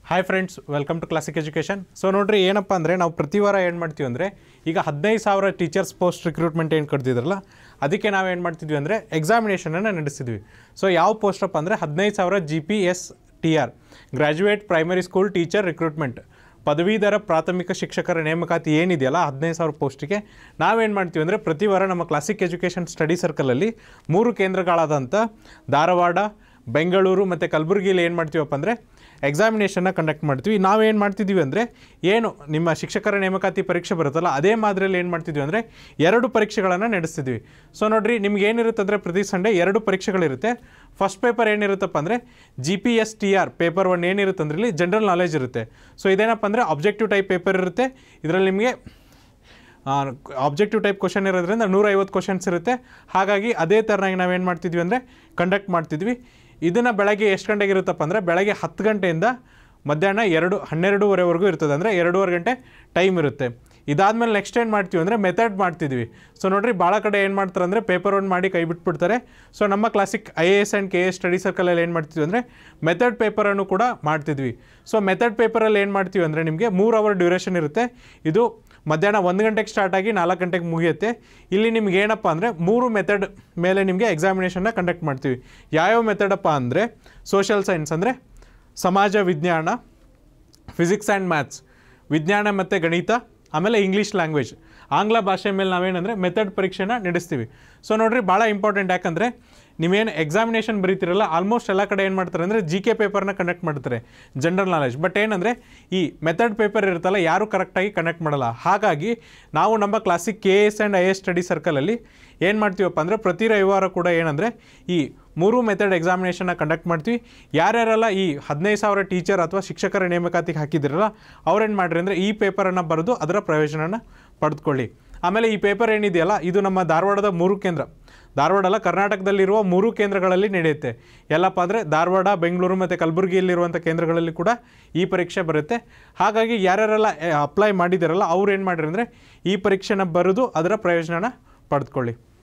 hi friends welcome to classic education so ನೋಡ್ರಿ ಏನಪ್ಪ ಅಂದರೆ ನಾವು ಪ್ರತಿ ವಾರ ಏನು ಮಾಡ್ತೀವಿ ಅಂದರೆ ಈಗ ಹದಿನೈದು ಸಾವಿರ ಟೀಚರ್ಸ್ ಪೋಸ್ಟ್ ರಿಕ್ರೂಟ್ಮೆಂಟ್ ಏನು ಕಡ್ತಿದ್ರಲ್ಲ ಅದಕ್ಕೆ ನಾವು ಏನು ಮಾಡ್ತಿದ್ವಿ ಅಂದರೆ ಎಕ್ಸಾಮಿನೇಷನನ್ನು ನಡೆಸ್ತಿದ್ವಿ ಸೊ ಯಾವ ಪೋಸ್ಟಪ್ಪ ಅಂದರೆ ಹದಿನೈದು ಸಾವಿರ G P S T R graduate primary school teacher recruitment ಪದವೀಧರ ಪ್ರಾಥಮಿಕ ಶಿಕ್ಷಕರ ನೇಮಕಾತಿ ಏನಿದೆಯಲ್ಲ ಹದಿನೈದು ಸಾವಿರ ಪೋಸ್ಟಿಗೆ ನಾವೇನು ಮಾಡ್ತೀವಿ ಅಂದರೆ ಪ್ರತಿ ವಾರ ನಮ್ಮ ಕ್ಲಾಸಿಕ್ ಎಜುಕೇಷನ್ ಸ್ಟಡಿ ಸರ್ಕಲಲ್ಲಿ ಮೂರು ಕೇಂದ್ರಗಳಾದಂಥ ಧಾರವಾಡ ಬೆಂಗಳೂರು ಮತ್ತು ಕಲಬುರಗಿಲಿ ಏನು ಮಾಡ್ತೀವಪ್ಪ ಅಂದರೆ ಎಕ್ಸಾಮಿನೇಷನ್ನ ಕಂಡಕ್ಟ್ ಮಾಡ್ತೀವಿ ನಾವೇನು ಮಾಡ್ತಿದ್ದೀವಿ ಅಂದರೆ ಏನು ನಿಮ್ಮ ಶಿಕ್ಷಕರ ನೇಮಕಾತಿ ಪರೀಕ್ಷೆ ಬರುತ್ತಲ್ಲ ಅದೇ ಮಾದರಿಯಲ್ಲಿ ಏನು ಮಾಡ್ತಿದ್ವಿ ಅಂದರೆ ಎರಡು ಪರೀಕ್ಷೆಗಳನ್ನು ನಡೆಸ್ತಿದ್ವಿ ಸೊ ನೋಡಿರಿ ನಿಮ್ಗೆ ಏನಿರುತ್ತೆ ಅಂದರೆ ಪ್ರತಿ ಸಂಡೇ ಎರಡು ಪರೀಕ್ಷೆಗಳಿರುತ್ತೆ ಫಸ್ಟ್ ಪೇಪರ್ ಏನಿರುತ್ತಪ್ಪ ಅಂದರೆ G P S T R paper one ಏನಿರುತ್ತೆ ಅಂದ್ರೆ ಇಲ್ಲಿ ಜನರಲ್ ನಾಲೆಜ್ ಇರುತ್ತೆ ಸೊ ಇದೇನಪ್ಪ ಅಂದರೆ ಅಬ್ಜೆಕ್ಟಿವ್ ಟೈಪ್ ಪೇಪರ್ ಇರುತ್ತೆ ಇದರಲ್ಲಿ ನಿಮಗೆ ಆಬ್ಜೆಕ್ಟಿವ್ ಟೈಪ್ ಕ್ವಶನ್ ಇರೋದ್ರಿಂದ ನೂರೈವತ್ತು ಕ್ವಶನ್ಸ್ ಇರುತ್ತೆ ಹಾಗಾಗಿ ಅದೇ ಥರನಾಗಿ ನಾವೇನು ಮಾಡ್ತಿದ್ವಿ ಅಂದರೆ ಕಂಡಕ್ಟ್ ಮಾಡ್ತಿದ್ವಿ ಇದನ್ನು ಬೆಳಗ್ಗೆ ಎಷ್ಟು ಗಂಟೆಗೆ ಇರುತ್ತಪ್ಪ ಅಂದರೆ ಬೆಳಗ್ಗೆ ಹತ್ತು ಗಂಟೆಯಿಂದ ಮಧ್ಯಾಹ್ನ ಎರಡು ಹನ್ನೆರಡೂವರೆವರೆಗೂ ಇರ್ತದೆ ಅಂದರೆ ಎರಡೂವರೆ ಗಂಟೆ ಟೈಮ್ ಇರುತ್ತೆ ಇದಾದಮೇಲೆ ನೆಕ್ಸ್ಟ್ ಏನು ಮಾಡ್ತೀವಿ ಅಂದರೆ ಮೆಥಡ್ ಮಾಡ್ತಿದ್ವಿ ಸೊ ನೋಡಿರಿ ಭಾಳ ಕಡೆ ಏನು ಮಾಡ್ತಾರೆ ಅಂದರೆ ಪೇಪರ್ ಒನ್ ಮಾಡಿ ಕೈ ಬಿಟ್ಬಿಡ್ತಾರೆ ಸೊ ನಮ್ಮ classic I A S and K A study ಸರ್ಕಲಲ್ಲಿ ಏನು ಮಾಡ್ತಿದ್ವಿ ಅಂದರೆ ಮೆಥಡ್ ಪೇಪರನ್ನು ಕೂಡ ಮಾಡ್ತಿದ್ವಿ ಸೊ ಮೆಥಡ್ ಪೇಪರಲ್ಲಿ ಏನು ಮಾಡ್ತೀವಿ ಅಂದರೆ ನಿಮಗೆ ಮೂರು ಅವರ್ ಡ್ಯೂರೇಷನ್ ಇರುತ್ತೆ ಇದು ಮಧ್ಯಾಹ್ನ ಒಂದು ಗಂಟೆಗೆ ಸ್ಟಾರ್ಟ್ ಆಗಿ ನಾಲ್ಕು ಗಂಟೆಗೆ ಮುಗಿಯುತ್ತೆ ಇಲ್ಲಿ ನಿಮ್ಗೆ ಏನಪ್ಪ ಅಂದರೆ ಮೂರು ಮೆಥಡ್ ಮೇಲೆ ನಿಮಗೆ ಎಕ್ಸಾಮಿನೇಷನ್ನ ಕಂಡಕ್ಟ್ ಮಾಡ್ತೀವಿ ಯಾವ್ಯಾವ ಮೆಥಡಪ್ಪ ಅಂದರೆ ಸೋಷಿಯಲ್ ಸೈನ್ಸ್ ಅಂದರೆ ಸಮಾಜ ವಿಜ್ಞಾನ ಫಿಸಿಕ್ಸ್ ಆ್ಯಂಡ್ ಮ್ಯಾಥ್ಸ್ ವಿಜ್ಞಾನ ಮತ್ತು ಗಣಿತ ಆಮೇಲೆ ಇಂಗ್ಲೀಷ್ ಲ್ಯಾಂಗ್ವೇಜ್ ಆಂಗ್ಲ ಭಾಷೆ ಮೇಲೆ ನಾವೇನಂದರೆ ಮೆಥಡ್ ಪರೀಕ್ಷೆನ ನಡೆಸ್ತೀವಿ ಸೊ ನೋಡಿರಿ ಭಾಳ ಇಂಪಾರ್ಟೆಂಟ್ ಯಾಕಂದರೆ ನೀವೇನು ಎಕ್ಸಾಮಿನೇಷನ್ ಬರೀತಿರಲ್ಲ ಆಲ್ಮೋಸ್ಟ್ ಎಲ್ಲ ಕಡೆ ಏನು ಮಾಡ್ತಾರೆ ಅಂದರೆ ಜಿ ಕೆ ಪೇಪರ್ನ ಕಂಡಕ್ಟ್ ಮಾಡ್ತಾರೆ ಜನರಲ್ ನಾಲೆಜ್ ಬಟ್ ಏನಂದರೆ ಈ ಮೆಥಡ್ ಪೇಪರ್ ಇರುತ್ತಲ್ಲ ಯಾರೂ ಕರೆಕ್ಟಾಗಿ ಕಂಡಕ್ಟ್ ಮಾಡಲ್ಲ ಹಾಗಾಗಿ ನಾವು ನಮ್ಮ classic K S and I S study ಸರ್ಕಲಲ್ಲಿ ಏನು ಮಾಡ್ತೀವಪ್ಪ ಅಂದರೆ ಪ್ರತಿ ರವಿವಾರ ಕೂಡ ಏನಂದರೆ ಈ ಮೂರು ಮೆಥಡ್ ಎಕ್ಸಾಮಿನೇಷನ್ನ ಕಂಡಕ್ಟ್ ಮಾಡ್ತೀವಿ ಯಾರ್ಯಾರೆಲ್ಲ ಈ ಹದಿನೈದು ಸಾವಿರ ಟೀಚರ್ ಅಥವಾ ಶಿಕ್ಷಕರ ನೇಮಕಾತಿಗೆ ಹಾಕಿದಿರಲ್ಲ ಅವ್ರೇನು ಮಾಡಿರಿ ಅಂದರೆ ಈ ಪೇಪರನ್ನು ಬರೆದು ಅದರ ಪ್ರಯೋಜನನ ಪಡೆದುಕೊಳ್ಳಿ ಆಮೇಲೆ ಈ ಪೇಪರ್ ಏನಿದೆಯಲ್ಲ ಇದು ನಮ್ಮ ಧಾರವಾಡದ ಮೂರು ಕೇಂದ್ರ ಧಾರವಾಡ ಅಲ್ಲ ಕರ್ನಾಟಕದಲ್ಲಿರುವ ಮೂರು ಕೇಂದ್ರಗಳಲ್ಲಿ ನಡೆಯುತ್ತೆ ಎಲ್ಲಪ್ಪ ಅಂದರೆ ಧಾರವಾಡ ಬೆಂಗಳೂರು ಮತ್ತು ಕಲಬುರಗಿಯಲ್ಲಿರುವಂಥ ಕೇಂದ್ರಗಳಲ್ಲಿ ಕೂಡ ಈ ಪರೀಕ್ಷೆ ಬರುತ್ತೆ ಹಾಗಾಗಿ ಯಾರ್ಯಾರೆಲ್ಲ ಅಪ್ಲೈ ಮಾಡಿದಾರಲ್ಲ ಅವ್ರು ಏನು ಮಾಡಿರಿ ಅಂದರೆ ಈ ಪರೀಕ್ಷೆನ ಬರೆದು ಅದರ ಪ್ರಯೋಜನನ ಪಡೆದುಕೊಳ್ಳಿ